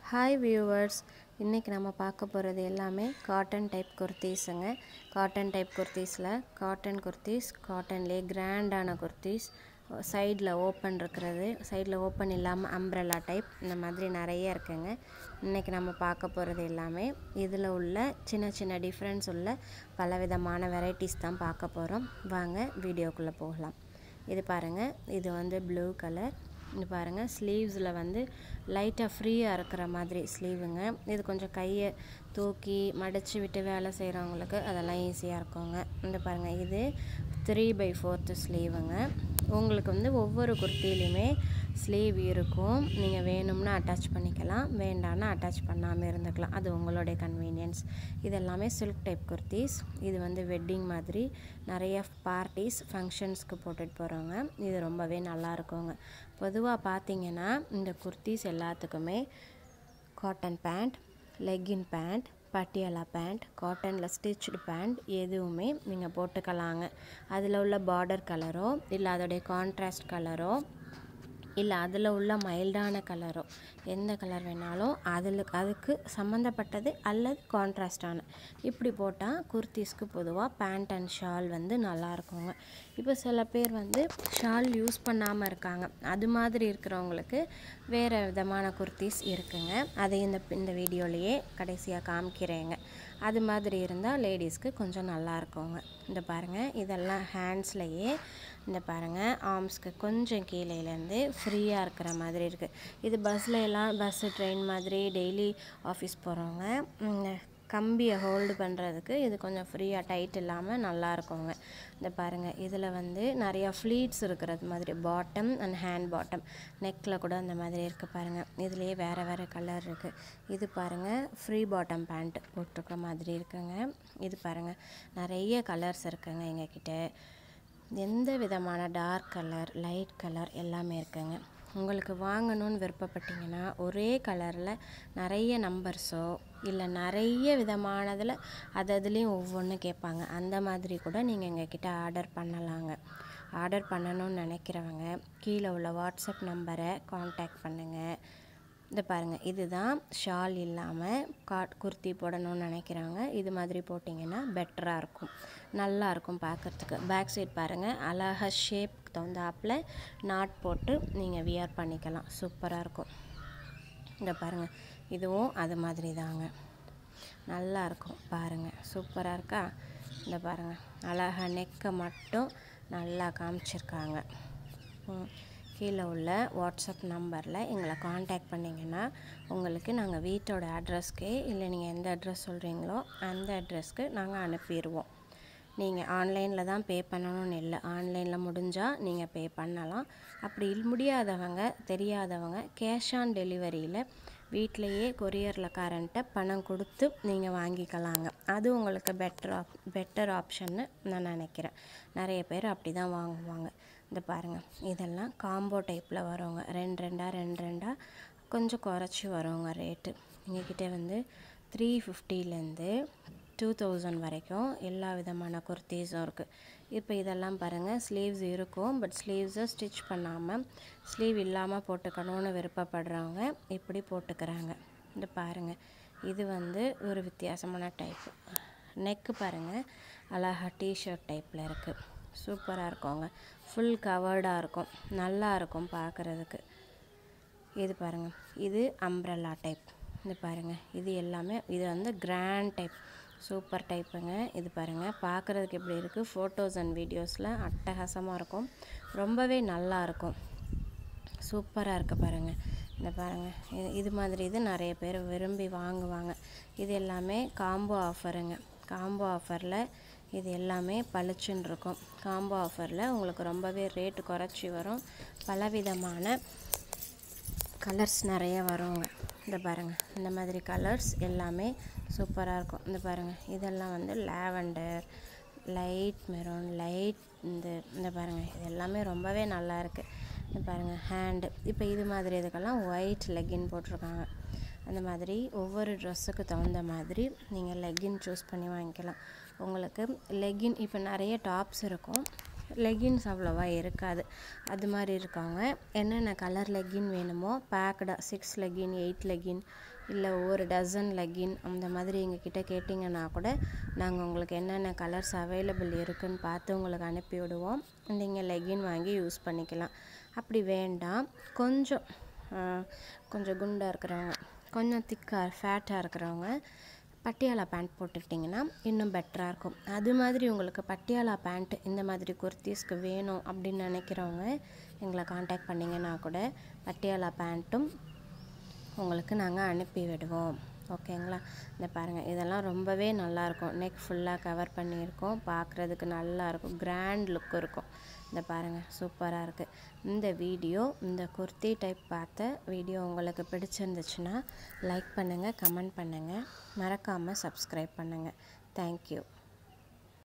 hi viewers இன்றைக்கி நம்ம பார்க்க போகிறது எல்லாமே காட்டன் டைப் குர்த்தீஸுங்க காட்டன் டைப் குர்த்தீஸில் காட்டன் குர்த்தீஸ் காட்டன்லேயே கிராண்டான குர்த்தீஸ் சைடில் ஓப்பன் இருக்கிறது சைடில் ஓப்பன் இல்லாமல் அம்ப்ரெல்லா டைப் இந்த மாதிரி நிறைய இருக்குங்க இன்றைக்கி நம்ம பார்க்க போகிறது எல்லாமே இதில் உள்ள சின்ன சின்ன டிஃப்ரென்ஸ் உள்ள பலவிதமான வெரைட்டிஸ் தான் பார்க்க போகிறோம் வாங்க வீடியோக்குள்ளே போகலாம் இது பாருங்கள் இது வந்து ப்ளூ கலர் இது பாருங்கள் ஸ்லீவ்ஸில் வந்து லைட்டாக ஃப்ரீயாக இருக்கிற மாதிரி ஸ்லீவுங்க இது கொஞ்சம் கையை தூக்கி மடித்து விட்டு வேலை செய்கிறவங்களுக்கு அதெல்லாம் ஈஸியாக இருக்குங்க இந்த பாருங்கள் இது த்ரீ பை ஃபோர்த்து ஸ்லீவுங்க உங்களுக்கு வந்து ஒவ்வொரு குர்த்திலையுமே ஸ்லீவ் இருக்கும் நீங்கள் வேணும்னா அட்டாச் பண்ணிக்கலாம் வேண்டாம்னா அட்டாச் பண்ணாமல் இருந்துக்கலாம் அது உங்களுடைய கன்வீனியன்ஸ் இது எல்லாமே சில்க் டைப் குர்த்திஸ் இது வந்து வெட்டிங் மாதிரி நிறைய பார்ட்டிஸ் ஃபங்க்ஷன்ஸ்க்கு போட்டுட்டு போகிறவங்க இது ரொம்பவே நல்லா இருக்குங்க பொதுவாக பார்த்தீங்கன்னா இந்த குர்த்திஸ் எல்லாத்துக்குமே cotton pant legging pant Patiala pant காட்டனில் ஸ்டிச்டு பேண்ட் எதுவுமே நீங்கள் போட்டுக்கலாங்க அதில் உள்ள பார்டர் கலரோ இல்லை அதோடைய கான்ட்ராஸ்ட் கலரோ இல்லை அதில் உள்ள மைல்டான கலரோ எந்த கலர் வேணாலும் அதில் அதுக்கு சம்மந்தப்பட்டது அல்லது கான்ட்ராஸ்டான இப்படி போட்டால் குர்த்திஸ்க்கு பொதுவாக பேண்ட் அண்ட் ஷால் வந்து நல்லா இருக்குங்க இப்போ சில பேர் வந்து ஷால் யூஸ் பண்ணாமல் இருக்காங்க அது மாதிரி இருக்கிறவங்களுக்கு வேறு விதமான குர்த்திஸ் இருக்குங்க அதை இந்த இந்த வீடியோலையே கடைசியாக காமிக்கிறேங்க அது மாதிரி இருந்தால் லேடிஸ்க்கு கொஞ்சம் நல்லா இருக்குங்க இந்த பாருங்கள் இதெல்லாம் ஹேண்ட்ஸ்லையே இந்த பாருங்கள் ஆர்ம்ஸ்க்கு கொஞ்சம் கீழேலேருந்து ஃப்ரீயாக இருக்கிற மாதிரி இருக்குது இது பஸ்ஸில் எல்லாம் பஸ்ஸு ட்ரெயின் மாதிரி டெய்லி ஆஃபீஸ் போகிறவங்க கம்பியை ஹோல்டு பண்ணுறதுக்கு இது கொஞ்சம் ஃப்ரீயாக டைட் இல்லாமல் நல்லா இருக்குங்க இந்த பாருங்கள் இதில் வந்து நிறையா ஃப்ளீட்ஸ் இருக்கிறது மாதிரி பாட்டம் அண்ட் ஹேண்ட் பாட்டம் நெக்கில் கூட அந்த மாதிரி இருக்குது பாருங்கள் இதுலேயே வேறு வேறு கலர் இருக்குது இது பாருங்கள் ஃப்ரீ பாட்டம் பேண்ட் போட்டிருக்க மாதிரி இருக்குங்க இது பாருங்கள் நிறைய கலர்ஸ் இருக்குங்க எங்ககிட்ட எந்த விதமான டார்க் கலர் லைட் கலர் எல்லாமே இருக்குங்க உங்களுக்கு வாங்கணும்னு விருப்பப்பட்டீங்கன்னா ஒரே கலரில் நிறைய நம்பர்ஸோ இல்லை நிறைய விதமானதில் அது அதுலேயும் ஒவ்வொன்று கேட்பாங்க அந்த மாதிரி கூட நீங்கள் எங்ககிட்ட ஆர்டர் பண்ணலாங்க ஆர்டர் பண்ணணும்னு நினைக்கிறவங்க கீழே உள்ள வாட்ஸ்அப் நம்பரை காண்டாக்ட் பண்ணுங்கள் இந்த பாருங்கள் இதுதான் ஷால் இல்லாமல் காட் குர்த்தி போடணும்னு நினைக்கிறவங்க இது மாதிரி போட்டிங்கன்னா பெட்டராக இருக்கும் நல்லா இருக்கும் பார்க்குறதுக்கு பேக் சைட் பாருங்கள் அழகாக ஷேப் தகுந்தாப்பில் நாட் போட்டு நீங்கள் வியர் பண்ணிக்கலாம் சூப்பராக இருக்கும் இந்த பாருங்கள் இதுவும் அது மாதிரி தாங்க நல்லா இருக்கும் பாருங்கள் சூப்பராக இருக்கா இந்த பாருங்கள் அழகாக நெக்கை மட்டும் நல்லா காமிச்சிருக்காங்க கீழே உள்ள வாட்ஸ்அப் நம்பரில் எங்களை காண்டாக்ட் பண்ணிங்கன்னா உங்களுக்கு நாங்கள் வீட்டோட அட்ரஸ்க்கே இல்லை நீங்கள் எந்த அட்ரஸ் சொல்கிறீங்களோ அந்த அட்ரஸ்க்கு நாங்கள் அனுப்பிடுவோம் நீங்கள் ஆன்லைனில் தான் பே பண்ணணும்னு இல்லை ஆன்லைனில் முடிஞ்சால் நீங்கள் பே பண்ணலாம் அப்படி முடியாதவங்க தெரியாதவங்க கேஷ் ஆன் டெலிவரியில் வீட்டிலையே கொரியரில் காரண்ட்டை பணம் கொடுத்து நீங்கள் வாங்கிக்கலாங்க அது உங்களுக்கு பெட்டர் ஆப் பெட்டர் ஆப்ஷன்னு நான் நினைக்கிறேன் நிறைய பேர் அப்படி தான் வாங்குவாங்க இந்த பாருங்கள் இதெல்லாம் காம்போ டைப்பில் வருவாங்க ரெண்டு ரெண்டாக ரெண்டு ரெண்டாக கொஞ்சம் குறைச்சி வருவாங்க ரேட்டு எங்ககிட்ட வந்து த்ரீ ஃபிஃப்டிலேருந்து டூ தௌசண்ட் வரைக்கும் எல்லா விதமான குர்த்தீஸும் இருக்குது இப்போ இதெல்லாம் பாருங்கள் ஸ்லீவ்ஸ் இருக்கும் பட் ஸ்லீவ்ஸை ஸ்டிச் பண்ணாமல் ஸ்லீவ் இல்லாமல் போட்டுக்கணும்னு விருப்பப்படுறவங்க இப்படி போட்டுக்கிறாங்க இந்த பாருங்கள் இது வந்து ஒரு வித்தியாசமான டைப் நெக்கு பாருங்கள் அழகா டிஷர்ட் டைப்பில் இருக்குது சூப்பராக இருக்குங்க ஃபுல் கவர்டாக இருக்கும் நல்லா இருக்கும் பார்க்குறதுக்கு இது பாருங்கள் இது அம்ப்ரெல்லா டைப் இது பாருங்கள் இது எல்லாமே இது வந்து கிராண்ட் டைப் சூப்பர் டைப்புங்க இது பாருங்கள் பார்க்குறதுக்கு எப்படி இருக்குது ஃபோட்டோஸ் அண்ட் வீடியோஸில் அட்டகாசமாக இருக்கும் ரொம்பவே நல்லா இருக்கும் சூப்பராக இருக்குது பாருங்கள் இந்த பாருங்கள் இது இது மாதிரி இது நிறைய பேர் விரும்பி வாங்குவாங்க இது எல்லாமே காம்போ ஆஃபருங்க காம்போ ஆஃபரில் இது எல்லாமே பளிச்சுன்னு இருக்கும் காம்போ ஆஃபரில் உங்களுக்கு ரொம்பவே ரேட்டு குறைச்சி வரும் பலவிதமான கலர்ஸ் நிறைய வருங்க இந்த பாருங்கள் இந்த மாதிரி கலர்ஸ் எல்லாமே சூப்பராக இருக்கும் இந்த பாருங்கள் இதெல்லாம் வந்து லாவெண்டர் லைட் மெரூன் லைட் இந்த இந்த பாருங்கள் இது எல்லாமே ரொம்பவே நல்லா இருக்குது இந்த பாருங்கள் ஹேண்டு இப்போ இது மாதிரி இதுக்கெல்லாம் ஒயிட் லெக்கின் போட்டிருக்காங்க அந்த மாதிரி ஒவ்வொரு ட்ரெஸ்ஸுக்கு தகுந்த மாதிரி நீங்கள் லெக்கின் சூஸ் பண்ணி வாங்கிக்கலாம் உங்களுக்கு லெக்கின் இப்போ நிறைய டாப்ஸ் இருக்கும் லெகின்ஸ் அவ்வளோவா இருக்காது அது மாதிரி இருக்கவங்க என்னென்ன கலர் லெகின் வேணுமோ பேக்கடாக சிக்ஸ் லெகின் எயிட் லெகின் இல்லை ஒரு டசன் லெகின் அந்த மாதிரி எங்ககிட்ட கேட்டிங்கன்னா கூட நாங்கள் உங்களுக்கு என்னென்ன கலர்ஸ் அவைலபிள் இருக்குன்னு பார்த்து உங்களுக்கு அனுப்பி விடுவோம் நீங்கள் லெகின் வாங்கி யூஸ் பண்ணிக்கலாம் அப்படி வேண்டாம் கொஞ்சம் ஆஹ், கொஞ்சம் குண்டாக இருக்கிறவங்க கொஞ்சம் திக்காக ஃபேட்டாக இருக்கிறவங்க பட்டியாலா பேண்ட் போட்டுக்கிட்டிங்கன்னா இன்னும் பெட்டராக இருக்கும் அது மாதிரி உங்களுக்கு பட்டியாலா பேண்ட் இந்த மாதிரி குர்த்திஸ்க்கு வேணும் அப்படின்னு நினைக்கிறவங்க எங்களை காண்டாக்ட் பண்ணிங்கன்னா கூட பட்டியாலா பேண்ட்டும் உங்களுக்கு நாங்கள் அனுப்பி விடுவோம் ஓகேங்களா இந்த பாருங்கள் இதெல்லாம் ரொம்பவே நல்லாயிருக்கும் நெக் ஃபுல்லாக கவர் பண்ணியிருக்கோம் பார்க்குறதுக்கு நல்லாயிருக்கும் கிராண்ட் லுக் இருக்கும் இந்த பாருங்கள் சூப்பராக இருக்குது இந்த வீடியோ இந்த குர்த்தி டைப் பார்த்த வீடியோ உங்களுக்கு பிடிச்சிருந்துச்சுன்னா லைக் பண்ணுங்கள் கமெண்ட் பண்ணுங்கள் மறக்காமல் சப்ஸ்கிரைப் பண்ணுங்கள் தேங்க்யூ